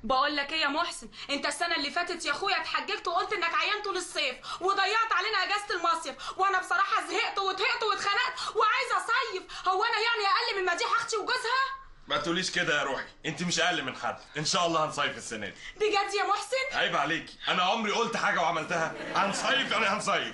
بقول لك ايه يا محسن انت السنه اللي فاتت يا اخويا اتحججت وقلت انك عيان طول الصيف وضيعت علينا اجازه المصيف وانا بصراحه زهقت وطهقت واتخنقت وعايزه اصيف هو انا يعني اقل من مديح اختي وجوزها ما تقوليش كده يا روحي انت مش اقل من حد ان شاء الله هنصيف السنه دي بجد يا محسن عيب عليكي انا عمري قلت حاجه وعملتها هنصيف يعني هنصيف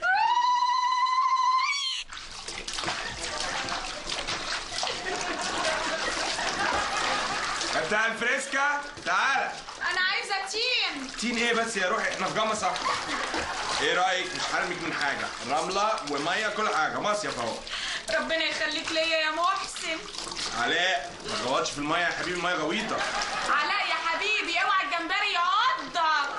بتاع الفريسكا تعالى انا عايزه تين تين ايه بس يا روحي احنا في جامعه صح ايه رايك مش حارمك من حاجه رمله وميه كل حاجه مصيف اهو ربنا يخليك ليا يا محسن علاء ما تغوطش في الميه يا حبيبي الميه غويطه علاء يا حبيبي اوعى الجمبري يعضك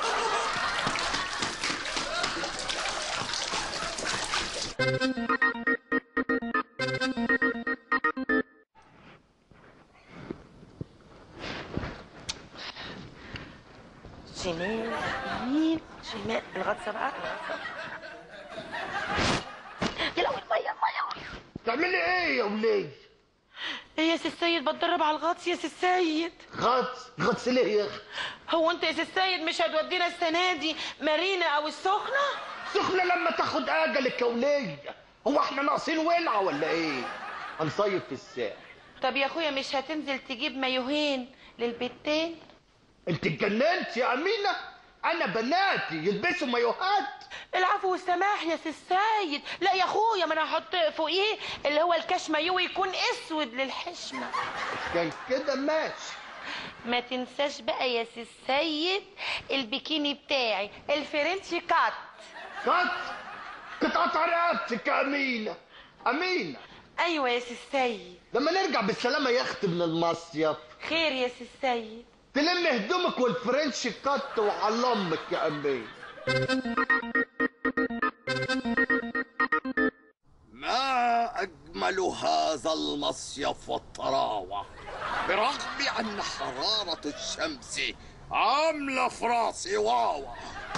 شمال يمين شمال الغطسه بقى يا لهوي الميه الميه تعملي ايه يا وليه؟ ايه يا سي السيد بتدرب على الغطس يا سي السيد غطس غطس ليه يا اخي؟ هو انت يا سي السيد مش هتودينا السنه دي مارينا او السخنه سخنة لما تاخد اجلك يا وليه هو احنا ناقصين ولعة ولا ايه؟ هنصيف في الساحل طب يا اخويا مش هتنزل تجيب مايوهين للبتين انت اتجننت يا امينة؟ انا بناتي يلبسوا مايوهات العفو والسماح يا سي السيد لا يا اخويا ما انا هحط فوقيه اللي هو الكاش مايو يكون اسود للحشمه كان كده ماشي ما تنساش بقى يا سي السيد البيكيني بتاعي الفرنشي كات كات قطعت رقبتك يا امينة امينة ايوه يا سي السيد لما نرجع بالسلامة يا اختي من المصيف خير يا سي السيد تلم هدومك والفرنش كات وعلى امك يا امينة ما أجمل هذا المصيف والطراوة برغم أن حرارة الشمس عاملة في راسي واوا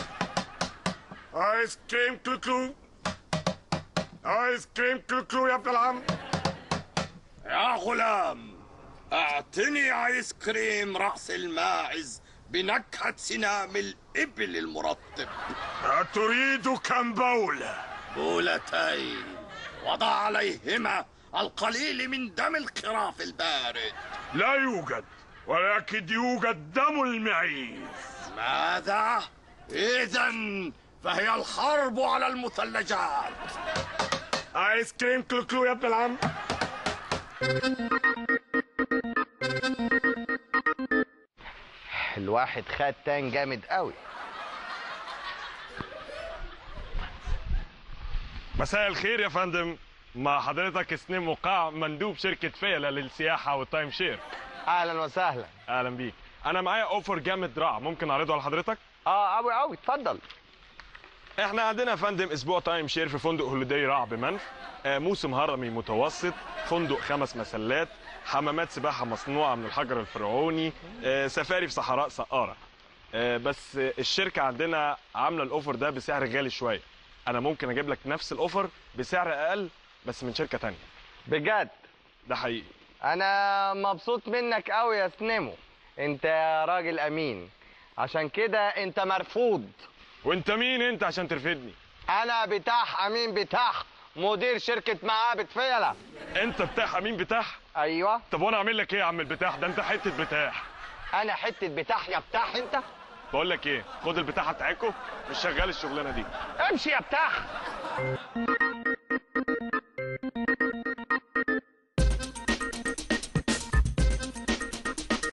ايس كريم كلو ايس كريم كلو يا ابن العم يا غلام اعطني آيس كريم رأس الماعز بنكهة سنام الإبل المرطب تريد كم بولة بولتين وضع عليهما القليل من دم الخراف البارد لا يوجد ولكن يوجد دم المعيز ماذا؟ إذا فهي الحرب على المثلجات ايس كريم كلو يا ابن العم الواحد خد تان جامد قوي مساء الخير يا فندم مع حضرتك سنين وقاع مندوب شركة فيلا للسياحة والتايم شير اهلا وسهلا أهلا بيك أنا معايا أوفر جامد رائع ممكن أعرضه على حضرتك اه قوي قوي اتفضل احنا عندنا يا فندم اسبوع تايم شير في فندق هوليداي رائع بمنف آه، موسم هرمي متوسط فندق خمس مسلات حمامات سباحه مصنوعه من الحجر الفرعوني آه، سفاري في صحراء سقاره آه، بس آه، الشركه عندنا عامله الاوفر ده بسعر غالي شويه انا ممكن اجيب لك نفس الاوفر بسعر اقل بس من شركه تانية بجد ده حقيقي انا مبسوط منك قوي يا سنيمو انت راجل امين عشان كده انت مرفوض وانت مين انت عشان ترفدني انا بتاح امين بتاح مدير شركة معابد فيلة انت بتاع مين بتاح ايوه طب وانا اعمل لك ايه يا عم البتاح ده انت حته بتاح انا حتة بتاح يا بتاح انت بقول لك ايه خد البتاحه بتاعتكم مش شغال الشغلانه دي امشي يا بتاح